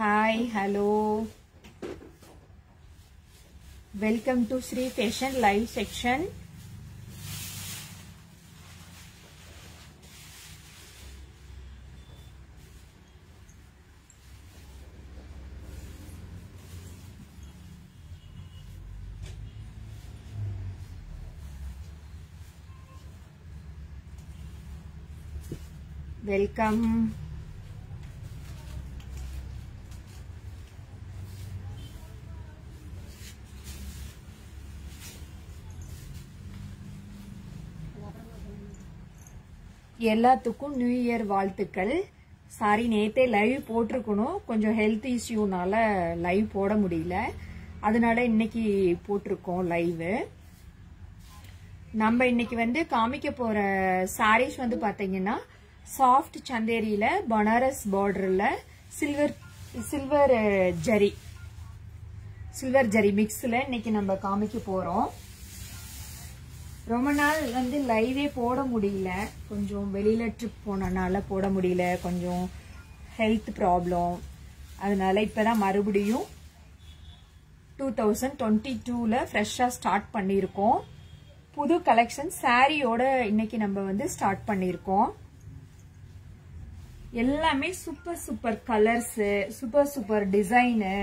Hi, hello. Welcome to Sri Fashion Live section. Welcome. எல்லாத்துக்கும் new year வாழ்த்துக்கள் sorry நேத்தே live போட்டிருக்கணும் கொஞ்சம் ஹெல்த் இஷ்யூனால லைவ் போட முடியல அதனால இன்னைக்கு போட்டிருக்கோம் லைவ் நம்ம இன்னைக்கு வந்து காமிக்க போற சாரீஸ் வந்து பாத்தீங்கன்னா சாஃப்ட் சந்தேரியில பனாரஸ் பார்டர்ல silver silver zari silver zari மிக்ஸ்ல இன்னைக்கு நம்ம காமிக்க போறோம் ரொம்ப நாள் வந்து லைவே போட முடியல கொஞ்சம் வெளியில ட்ரிப் போனனால போட முடியல கொஞ்சம் ஹெல்த் ப்ராப்ளம் அதனால இப்பதான் மறுபடியும் டூ தௌசண்ட் டுவெண்ட்டி டூல ஃப்ரெஷ்ஷாக ஸ்டார்ட் பண்ணியிருக்கோம் புது கலெக்ஷன் சாரியோட இன்னைக்கு நம்ம வந்து ஸ்டார்ட் பண்ணியிருக்கோம் எல்லாமே super super colours super super design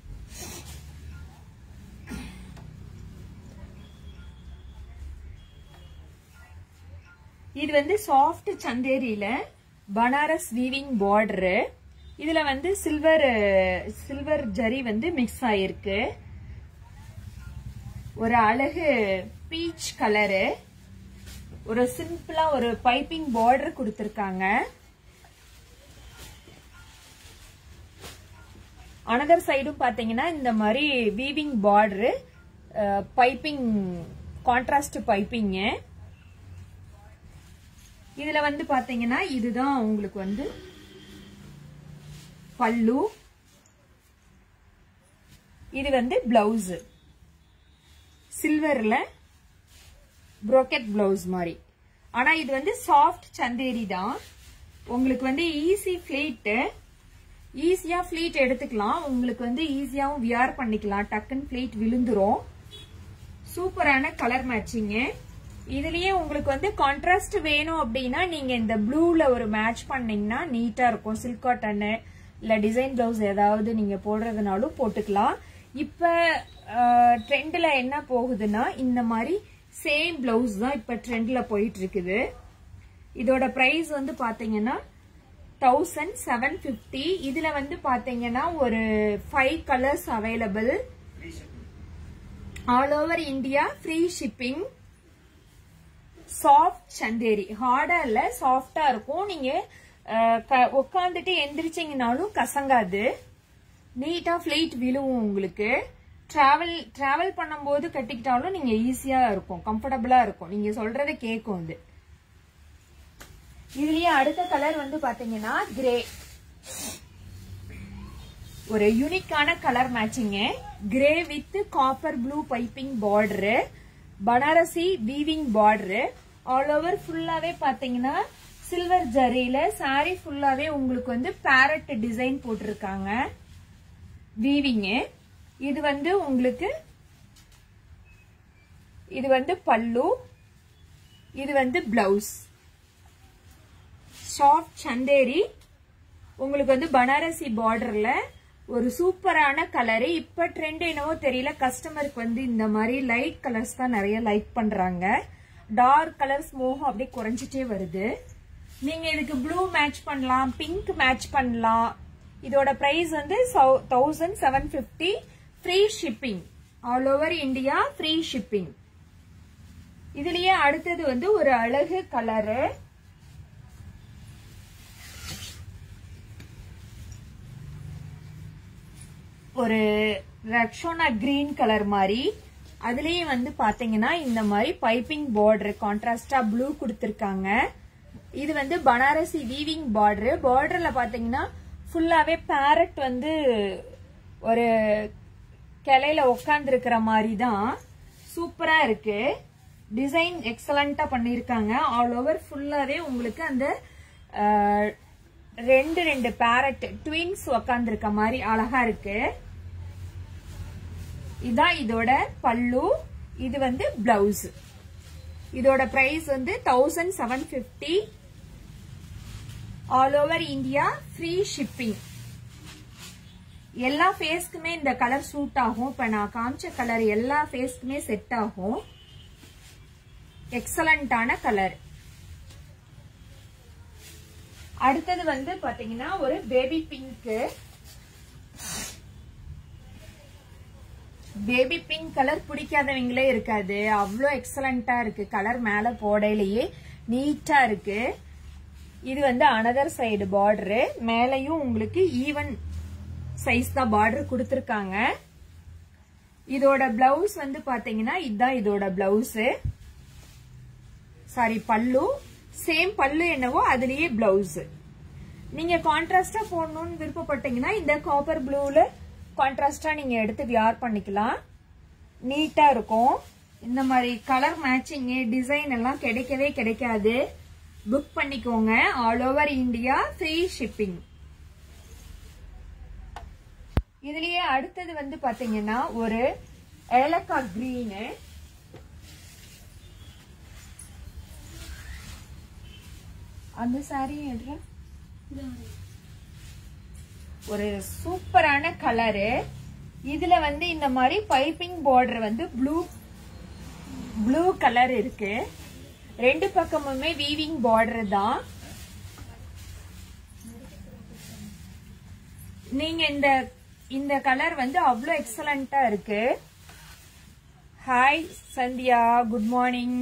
இது வந்து சாஃப்ட் சந்தேரியில பனாரஸ் வீவிங் பார்டரு இதுல வந்து சில்வர் சில்வர் ஜரி வந்து மிக்ஸ் ஆயிருக்கு ஒரு அழகு பீச் கலரு ஒரு சிம்பிளா ஒரு பைப்பிங் பார்டர் கொடுத்திருக்காங்க அனதர் சைடும் பாத்தீங்கன்னா இந்த மாதிரி weaving border piping contrast piping இதுல வந்து பாத்தீங்கன்னா இதுதான் உங்களுக்கு வந்து பல்லு இது வந்து பிளவுஸ் சில்வர்ல ப்ரோக்கெட் பிளவுஸ் மாதிரி ஆனா இது வந்து சாஃப்ட் சந்தேரி தான் உங்களுக்கு வந்து ஈஸி ஃபிளீட் ஈஸியா ஃபிளீட் எடுத்துக்கலாம் உங்களுக்கு வந்து ஈஸியாவும் வியர் பண்ணிக்கலாம் டக்குன்னு ஃபிளீட் விழுந்துரும் சூப்பரான கலர் மேட்சிங்கு இதுலயே உங்களுக்கு வந்து கான்ட்ராஸ்ட் வேணும் அப்படின்னா நீங்க இந்த ப்ளூல ஒரு மேட்ச் பண்ணீங்கன்னா நீட்டா இருக்கும் சில்க் காட்டனு இல்ல டிசைன் பிளவுஸ் ஏதாவது நீங்க போடுறதுனாலும் போட்டுக்கலாம் இப்ப ட்ரெண்ட்ல என்ன போகுதுன்னா இந்த மாதிரி சேம் பிளவுஸ் தான் இப்ப ட்ரெண்ட்ல போயிட்டு இருக்குது இதோட பிரைஸ் வந்து பாத்தீங்கன்னா தௌசண்ட் செவன் பிப்டி இதுல வந்து பாத்தீங்கன்னா ஒரு five colours available all over India free shipping soft Chanderi ஹார்டா இல்ல சாஃப்டா இருக்கும் நீங்க உட்காந்துட்டு எந்திரிச்சிங்கனாலும் கசங்காது நீட்டா ஃபிளைட் விழுவும் உங்களுக்கு டிராவல் டிராவல் பண்ணும்போது கட்டிக்கிட்டாலும் நீங்க ஈஸியா இருக்கும் கம்ஃபர்டபுளா இருக்கும் நீங்க சொல்றதை கேட்கும் இது இதுலயே அடுத்த கலர் வந்து பாத்தீங்கன்னா கிரே ஒரு யூனிக்கான கலர் மேட்சிங்க grey with copper blue piping border Banarasi weaving border all over ஃபுல்லாவே பாத்தீங்கன்னா சில்வர் ஜரியில சாரி ஃபுல்லாவே உங்களுக்கு வந்து பேரட் டிசைன் போட்டிருக்காங்க வீவிங்கு இது வந்து உங்களுக்கு இது வந்து பல்லு இது வந்து பிளவுஸ் சாஃப்ட் சந்தேரி உங்களுக்கு வந்து பனாரசி பார்டர்ல ஒரு சூப்பரான கலரு இப்ப ட்ரெண்ட் என்னவோ தெரியல கஸ்டமருக்கு வந்து இந்த மாதிரி லைட் கலர்ஸ் தான் நிறைய லைக் பண்றாங்க டார்க் கலர்ஸ் மோகம் அப்படியே குறைஞ்சிட்டே வருது நீங்க இதுக்கு ப்ளூ மேட்ச் பண்ணலாம் பிங்க் மேட்ச் பண்ணலாம் இதோட பிரைஸ் வந்து thousand seven fifty free shipping all over India free shipping இதுலயே அடுத்தது வந்து ஒரு அழகு கலரு ஒரு ரக்ஷோனா கிரீன் கலர் மாதிரி அதுலயே வந்து பாத்தீங்கன்னா இந்த மாதிரி பைப்பிங் பார்டர் கான்ட்ராஸ்டா ப்ளூ கொடுத்திருக்காங்க இது வந்து பனாரசி வீவிங் பார்டர் பார்டர்ல பாத்தீங்கன்னா ஃபுல்லாவே பேரட் வந்து ஒரு கிளையில உட்கார்ந்து இருக்கிற மாதிரி தான் சூப்பரா இருக்கு டிசைன் எக்ஸலண்டா பண்ணிருக்காங்க ஆல் ஓவர் ஃபுல்லாவே உங்களுக்கு அந்த ரெண்டு ரெண்டு பேரட் ட்வின்ஸ் உக்காந்துருக்க மாதிரி அழகா இருக்கு இதான் இதோட பல்லு இது வந்து பிளவுஸ் இதோட பிரைஸ் வந்து thousand seven fifty all over India free shipping எல்லா ஃபேஸ்க்குமே இந்த கலர் சூட் ஆகும் இப்ப நான் காமிச்ச கலர் எல்லா ஃபேஸ்க்குமே செட் ஆகும் எக்ஸலண்டான கலர் அடுத்தது வந்து பாத்தீங்கன்னா ஒரு baby pink baby pink colour பிடிக்காதவங்களே இருக்காது அவ்வளோ எக்ஸலண்டா இருக்கு கலர் மேல போடையிலேயே நீட்டா இருக்கு இது வந்து அனதர் சைடு பார்டரு மேலையும் உங்களுக்கு ஈவன் சைஸ் தான் பார்டர் கொடுத்துருக்காங்க இதோட பிளவுஸ் வந்து பாத்தீங்கன்னா இதுதான் இதோட பிளவுஸ் சாரி பல்லு சேம் பல்லு என்னவோ அதுலயே பிளவுஸ் நீங்க கான்ட்ராஸ்டா போடணும்னு விருப்பப்பட்டீங்கன்னா இந்த காப்பர் ப்ளூல கான்ட்ராஸ்டா நீங்க எடுத்து வியார் பண்ணிக்கலாம் நீட்டா இருக்கும் இந்த மாதிரி கலர் மேட்சிங் டிசைன் எல்லாம் கிடைக்கவே கிடைக்காது புக் பண்ணிக்கோங்க all over India free shipping இதுலயே அடுத்தது வந்து பாத்தீங்கன்னா ஒரு ஏலக்காய் கிரீனு அந்த சாரி எடுற ஒரு சூப்பரான கலரு இதுல வந்து இந்த மாதிரி பைப்பிங் பார்டர் வந்து ப்ளூ ப்ளூ கலர் இருக்கு ரெண்டு பக்கமுமே வீவிங் பார்டர் தான் நீங்க இந்த இந்த கலர் வந்து அவ்வளோ எக்ஸலண்டா இருக்கு hi Sandhya good morning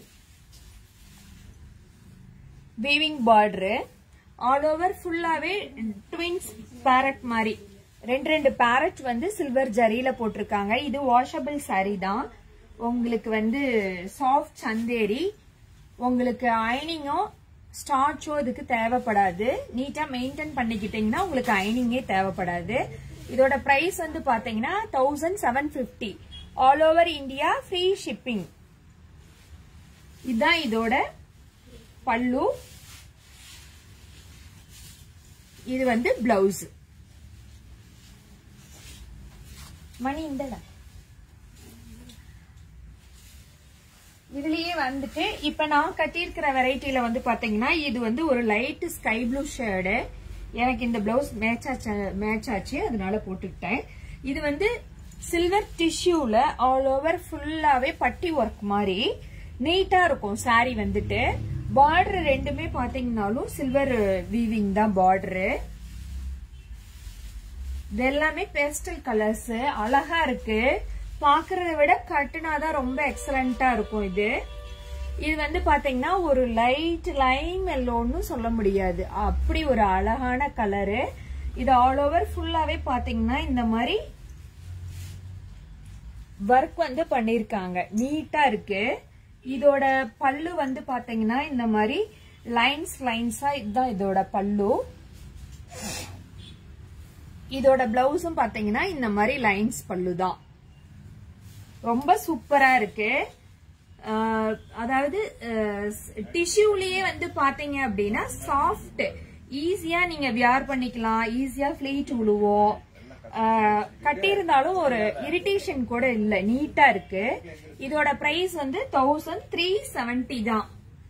weaving border all over ஃபுல்லாவே ட்வின்ஸ் பேரட் மாதிரி ரெண்டு ரெண்டு பேரட் வந்து சில்வர் ஜரியில போட்டிருக்காங்க இது வாஷபிள் saree தான் உங்களுக்கு வந்து சாஃப்ட் சந்தேரி உங்களுக்கு அயனிங்கோ ஸ்டார்ச்சோ இதுக்கு தேவைப்படாது நீட்டா மெயின்டைன் பண்ணிக்கிட்டீங்கன்னா உங்களுக்கு அயனிங்கே தேவைப்படாது இதோட பிரைஸ் வந்து பாத்தீங்கன்னா thousand seven fifty all over India free shipping இதுதான் இதோட பல்லு இது வந்து பிளவுஸ் மணி இந்தடா இதுலயே வந்துட்டு இப்ப நான் கட்டியிருக்கிற வெரைட்டில வந்து பாத்தீங்கன்னா இது வந்து ஒரு லைட் ஸ்கை ப்ளூ ஷேடு எனக்கு இந்த பிளவுஸ் மேட்ச் ஆச்சு மேட்ச் ஆச்சு அதனால போட்டுக்கிட்டேன் இது வந்து சில்வர் டிஷ்யூல ஆல் ஓவர் ஃபுல்லாவே பட்டி ஒர்க் மாதிரி நீட்டா இருக்கும் saree வந்துட்டு பார்டர் ரெண்டுமே பாத்தீங்கன்னாலும் சில்வர் வீவிங் தான் பார்டரு இது எல்லாமே பேஸ்டல் கலர்ஸ் அழகா இருக்கு பாக்குறத விட கட்டுனாதான் ரொம்ப எக்ஸலண்டா இருக்கும் இது இது வந்து பாத்தீங்கன்னா ஒரு லைட் லைம் எல்லோன்னு சொல்ல முடியாது அப்படி ஒரு அழகான கலரு இது ஆல் ஓவர் ஃபுல்லாவே பாத்தீங்கன்னா இந்த மாதிரி ஒர்க் வந்து பண்ணிருக்காங்க நீட்டா இருக்கு இதோட பல்லு வந்து பாத்தீங்கன்னா இந்த மாதிரி லைன்ஸ் லைன்ஸா இதுதான் இதோட பல்லு இதோட பிளவுஸும் பாத்தீங்கன்னா இந்த மாதிரி லைன்ஸ் பல்லு தான் ரொம்ப சூப்பரா இருக்கு ஆஹ் அதாவது டிஷ்யூலயே வந்து பாத்தீங்க அப்படின்னா சாஃப்ட் ஈஸியா நீங்க வியர் பண்ணிக்கலாம் ஈஸியா ஃபிளீட் விழுவோம் கட்டியிருந்தாலும் ஒரு இரிட்டேஷன் கூட இல்ல நீட்டா இருக்கு இதோட பிரைஸ் வந்து தௌசண்ட் த்ரீ செவன்டி தான்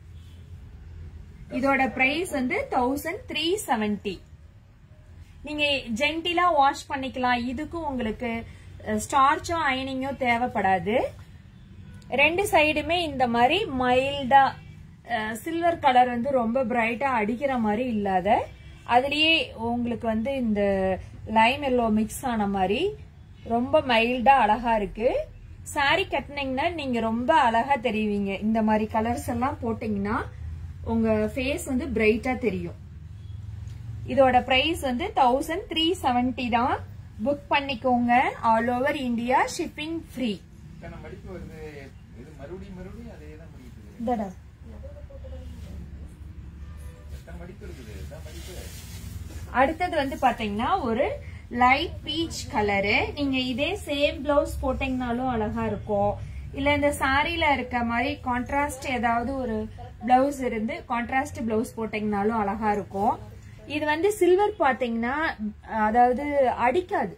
இதோட பிரைஸ் வந்து தௌசண்ட் த்ரீ செவன்டி நீங்க ஜென்டிலா வாஷ் பண்ணிக்கலாம் இதுக்கும் உங்களுக்கு ஸ்டார்ச்சோ அயனிங்கோ தேவைப்படாது ரெண்டு சைடுமே இந்த மாதிரி மைல்டா சில்வர் கலர் வந்து ரொம்ப பிரைட்டா அடிக்கிற மாதிரி இல்லாத அதுலயே உங்களுக்கு வந்து இந்த லைம் எல்லோ மிக்ஸ் ஆன மாதிரி ரொம்ப மைல்டா அழகா இருக்கு saree கட்டினீங்கன்னா நீங்க ரொம்ப அழகா தெரிவிங்க இந்த மாதிரி கலர்ஸ் எல்லாம் போட்டீங்கன்னா உங்க ஃபேஸ் வந்து பிரைட்டா தெரியும் இதோட பிரைஸ் வந்து தௌசண்ட் த்ரீ செவன்டி தான் புக் பண்ணிக்கோங்க all over India shipping free இத்தனை மடிப்பு வருது இது மறுபடியும் மறுபடியும் அதே தான் பண்ணிட்டு இருக்குது இந்தடா எத்தனை மடிப்பு இருக்குது இதான் மடிப்பு அடுத்தது வந்து பாத்தீங்கன்னா ஒரு லைட் பீச் கலரு நீங்க இதே சேம் பிளவுஸ் போட்டீங்கனாலும் அழகா இருக்கும் இல்ல இந்த சாரில இருக்க மாதிரி கான்ட்ராஸ்ட் ஏதாவது ஒரு பிளவுஸ் இருந்து கான்ட்ராஸ்ட் பிளவுஸ் போட்டீங்கனாலும் அழகா இருக்கும் இது வந்து சில்வர் பாத்தீங்கன்னா அதாவது அடிக்காது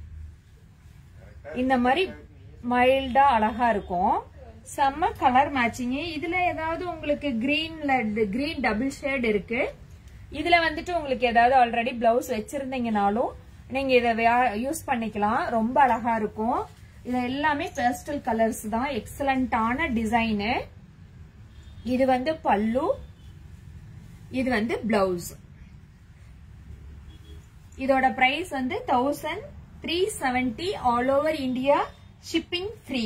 இந்த மாதிரி மைல்டா அழகா இருக்கும் செம்ம கலர் மேட்சிங் இதுல ஏதாவது உங்களுக்கு கிரீன்ல கிரீன் டபுள் ஷேட் இருக்கு இதுல வந்துட்டு உங்களுக்கு ஏதாவது ஆல்ரெடி பிளவுஸ் வச்சிருந்தீங்கனாலும் நீங்க இதை யூஸ் பண்ணிக்கலாம் ரொம்ப அழகா இருக்கும் இது எல்லாமே பேஸ்டல் கலர்ஸ் தான் எக்ஸலண்டான டிசைனு இது வந்து பல்லு இது வந்து பிளவுஸ் இதோட பிரைஸ் வந்து thousand three seventy all over India shipping free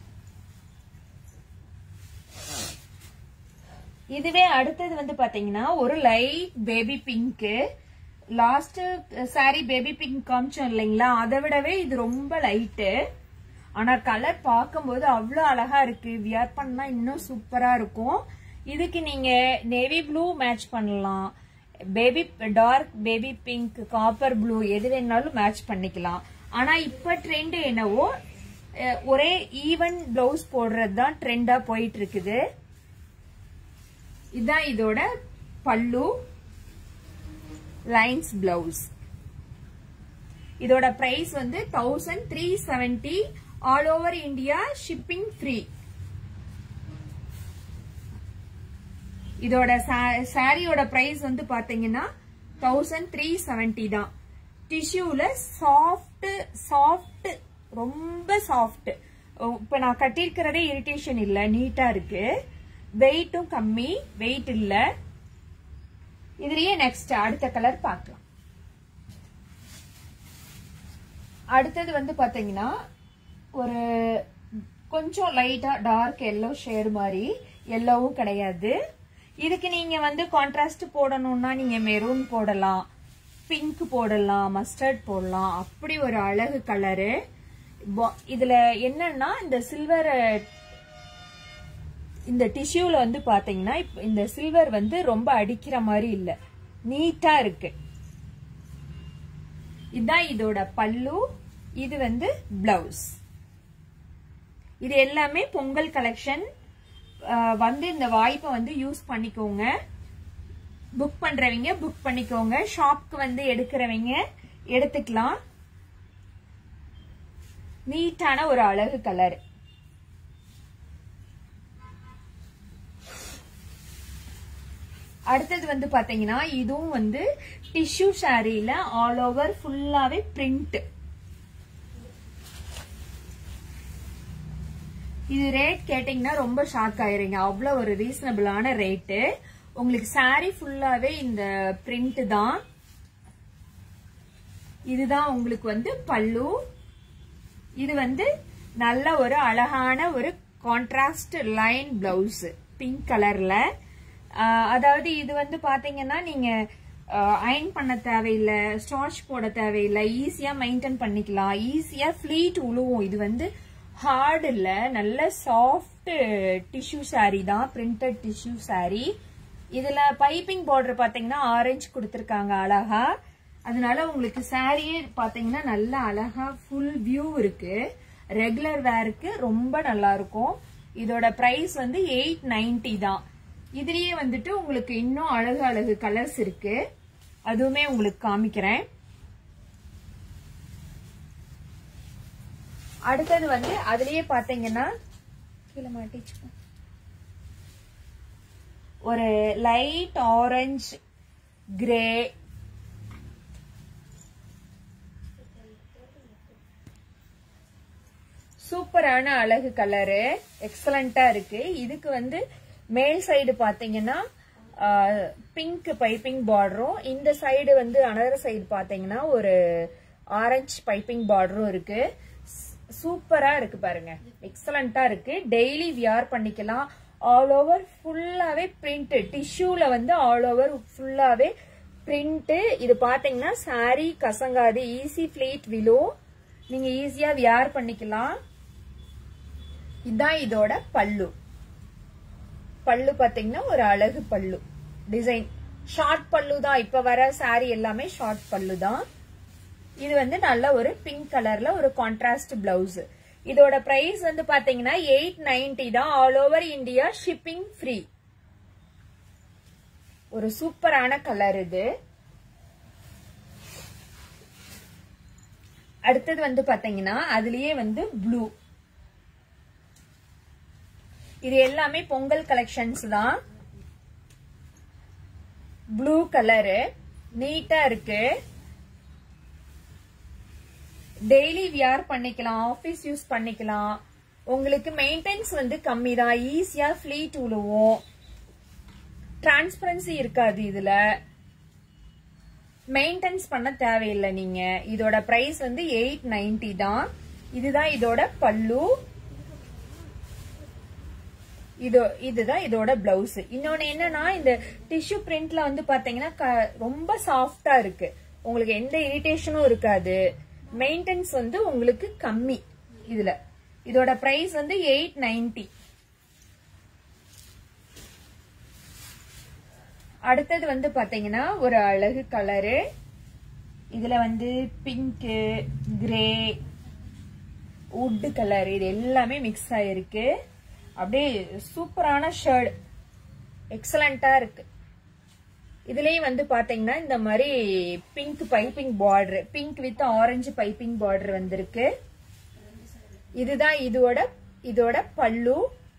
இதுவே அடுத்தது வந்து பாத்தீங்கன்னா ஒரு light baby pink last sari baby pink காமிச்சோம் இல்லைங்களா அதை விடவே இது ரொம்ப லைட்டு ஆனா கலர் பார்க்கும்போது அவ்வளோ அழகா இருக்கு வியர் பண்ணா இன்னும் சூப்பரா இருக்கும் இதுக்கு நீங்க நேவி ப்ளூ மேட்ச் பண்ணலாம் baby dark baby pink copper blue எது வேணாலும் மேட்ச் பண்ணிக்கலாம் ஆனா இப்ப ட்ரெண்ட் என்னவோ அஹ், ஒரே ஈவன் பிளவுஸ் போடுறது தான் ட்ரெண்டா போயிட்டு இருக்குது இதுதான் இதோட பல்லு லைன்ஸ் பிளவுஸ் இதோட பிரைஸ் வந்து thousand three seventy all over India shipping free இதோட சாரியோட பிரைஸ் வந்து பாத்தீங்கன்னா தௌசண்ட் த்ரீ செவன்டி தான் டிஷ்யூல சாஃப்ட் சாஃப்ட் ரொம்ப சாஃப்ட் இப்ப நான் கட்டியிருக்கிறதே இரிட்டேஷன் இல்ல நீட்டா இருக்கு வெயிட்டும் கம்மி வெயிட் இல்ல இதுலயே நெக்ஸ்ட் அடுத்த கலர் பார்க்கலாம் அடுத்தது வந்து பாத்தீங்கன்னா ஒரு கொஞ்சம் லைட்டா டார்க் எல்லோ ஷேடு மாதிரி எல்லோவும் கிடையாது இதுக்கு நீங்க வந்து கான்ட்ராஸ்ட் போடணும்னா நீங்க மெரூன் போடலாம் பிங்க் போடலாம் மஸ்டர்ட் போடலாம் அப்படி ஒரு அழகு கலரு இதுல என்னன்னா இந்த சில்வர் இந்த டிஷ்யூல வந்து பாத்தீங்கன்னா இப்ப இந்த சில்வர் வந்து ரொம்ப அடிக்கிற மாதிரி இல்ல நீட்டா இருக்கு இதுதான் இதோட பல்லு இது வந்து பிளவுஸ் இது எல்லாமே பொங்கல் கலெக்ஷன் வந்து இந்த வாய்ப்பை வந்து யூஸ் பண்ணிக்கோங்க புக் பண்றவங்க புக் பண்ணிக்கோங்க ஷாப்க்கு வந்து எடுக்கிறவங்க எடுத்துக்கலாம் நீட்டான ஒரு அழகு கலர் அடுத்தது வந்து பாத்தீங்கன்னா இதுவும் வந்து டிஷ்யூ சாரியில ஆல் ஓவர் ஃபுல்லாவே பிரிண்ட் இது ரேட் கேட்டீங்கன்னா ரொம்ப ஷாக் ஆயிருங்க அவ்வளவு ஒரு ரீசனபிளான ரேட்டு உங்களுக்கு சாரி ஃபுல்லாவே இந்த பிரிண்ட் தான் இதுதான் உங்களுக்கு வந்து பல்லு இது வந்து நல்ல ஒரு அழகான ஒரு கான்ட்ராஸ்ட் லைன் பிளவுஸ் பிங்க் கலர்ல அதாவது இது வந்து பாத்தீங்கன்னா நீங்க அயன் பண்ண தேவையில்லை ஸ்டார்ச் போட தேவையில்லை ஈஸியா மெயின்டைன் பண்ணிக்கலாம் ஈஸியா ஃபிளீட் உழுவும் இது வந்து ஹார்ட் இல்ல நல்ல சாஃப்ட் டிஷ்யூ சாரி தான் பிரிண்டட் டிஷ்யூ சாரி இதுல பைப்பிங் பார்டர் பாத்தீங்கன்னா ஆரஞ்சு கொடுத்துருக்காங்க அழகா அதனால உங்களுக்கு சாரியே பாத்தீங்கன்னா நல்ல அழகா ஃபுல் வியூ இருக்கு ரெகுலர் வேருக்கு ரொம்ப நல்லா இருக்கும் இதோட பிரைஸ் வந்து எயிட் நைன்டி தான் இதுலயே வந்துட்டு உங்களுக்கு இன்னும் அழகு அழகு கலர்ஸ் இருக்கு அதுவுமே உங்களுக்கு காமிக்கிறேன் அடுத்தது வந்து அதுலயே பாத்தீங்கன்னா கீழே மாட்டிச்சு ஒரு லைட் ஆரஞ்சு கிரே சூப்பரான அழகு கலரு எக்ஸலண்டா இருக்கு இதுக்கு வந்து மேல் சைடு பாத்தீங்கன்னா பிங்க் பைப்பிங் பார்டரும் இந்த சைடு வந்து அனதர் சைடு பாத்தீங்கன்னா ஒரு ஆரஞ்சு பைப்பிங் பார்டரும் இருக்கு சூப்பரா இருக்கு பாருங்க எக்ஸலண்டா இருக்கு டெய்லி வியர் பண்ணிக்கலாம் ஆல் ஓவர் ஃபுல்லாவே பிரிண்ட் டிஷ்யூல வந்து ஆல் ஓவர் ஃபுல்லாவே பிரிண்ட் இது பாத்தீங்கன்னா சாரி கசங்காது ஈஸி பிளேட் விலோ நீங்க ஈஸியா வியர் பண்ணிக்கலாம் இதுதான் இதோட பல்லு பல்லு பாத்தீங்கன்னா ஒரு அழகு பல்லு டிசைன் ஷார்ட் பல்லு தான் இப்ப வர சாரி எல்லாமே ஷார்ட் பல்லு தான் இது வந்து நல்ல ஒரு பிங்க் கலர்ல ஒரு கான்ட்ராஸ்ட் பிளவுஸ் இதோட பிரைஸ் வந்து பாத்தீங்கன்னா எயிட் நைன்டி தான் all over India shipping free ஒரு சூப்பரான கலர் இது அடுத்தது வந்து பாத்தீங்கன்னா அதுலயே வந்து ப்ளூ இது எல்லாமே பொங்கல் கலெக்ஷன்ஸ் தான் ப்ளூ கலரு நீட்டா இருக்கு டெய்லி வியர் பண்ணிக்கலாம் ஆபீஸ் யூஸ் பண்ணிக்கலாம் உங்களுக்கு மெயின்டெனன்ஸ் வந்து கம்மி தான் ஈஸியா ஃபிளீட் உழுவும் டிரான்ஸ்பரன்சி இருக்காது இதுல மெயின்டெனன்ஸ் பண்ண தேவையில்லை நீங்க இதோட பிரைஸ் வந்து எயிட் நைன்டி தான் இதுதான் இதோட பல்லு இது இதுதான் இதோட பிளவுஸ் இன்னொன்னு என்னன்னா இந்த டிஷ்யூ பிரிண்ட்ல வந்து பாத்தீங்கன்னா க- ரொம்ப சாஃப்டா இருக்கு உங்களுக்கு எந்த இரிட்டேஷனும் இருக்காது மெயின்டெனன்ஸ் வந்து உங்களுக்கு கம்மி இதுல இதோட பிரைஸ் வந்து எயிட் நைன்டி அடுத்தது வந்து பாத்தீங்கன்னா ஒரு அழகு கலரு இதுல வந்து பிங்க்கு கிரே வுட் கலர் இது எல்லாமே மிக்ஸ் ஆயிருக்கு அப்படியே சூப்பரான ஷர்ட் எக்ஸலண்டா இருக்கு இதுலயும் வந்து பாத்தீங்கன்னா இந்த மாதிரி pink piping border pink with orange piping border வந்திருக்கு இதுதான் இதோட இதோட பல்லு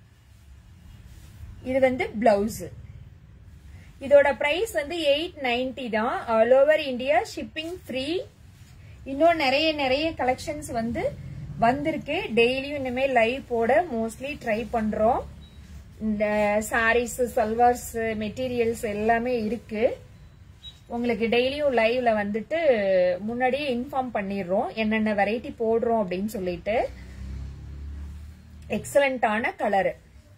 இது வந்து பிளவுஸ் இதோட பிரைஸ் வந்து எயிட் நைன்டி தான் all over India shipping free இன்னும் நிறைய நிறைய கலெக்ஷன்ஸ் வந்து வந்திருக்கு டெய்லியும் இனிமேல் லைவ் போட மோஸ்ட்லி ட்ரை பண்றோம் இந்த சாரீஸ் சல்வார்ஸ் மெட்டீரியல்ஸ் எல்லாமே இருக்கு உங்களுக்கு டெய்லியும் லைவ்ல வந்துட்டு முன்னாடியே இன்ஃபார்ம் பண்ணிடுறோம் என்னென்ன வெரைட்டி போடுறோம் அப்படின்னு சொல்லிட்டு எக்ஸலண்டான கலரு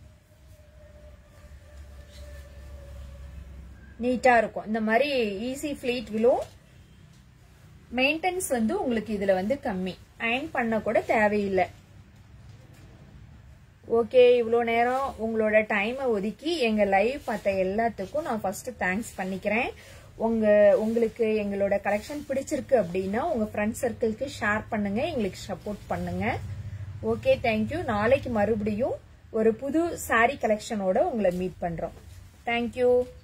நீட்டா இருக்கும் இந்த மாதிரி ஈஸி ஃபிளீட் விழும் மெயின்டெனன்ஸ் வந்து உங்களுக்கு இதுல வந்து கம்மி அயன் பண்ண கூட தேவையில்லை ஓகே இவ்வளோ நேரம் உங்களோட டைமை ஒதுக்கி எங்க லைவ் பார்த்த எல்லாத்துக்கும் நான் ஃபர்ஸ்ட் தேங்க்ஸ் பண்ணிக்கிறேன் உங்க உங்களுக்கு எங்களோட கலெக்ஷன் பிடிச்சிருக்கு அப்படின்னா உங்க ஃப்ரெண்ட் சர்க்கிள்க்கு ஷேர் பண்ணுங்க எங்களுக்கு சப்போர்ட் பண்ணுங்க ஓகே தேங்க்யூ நாளைக்கு மறுபடியும் ஒரு புது saree கலெக்ஷனோட உங்களை மீட் பண்றோம் தேங்க்யூ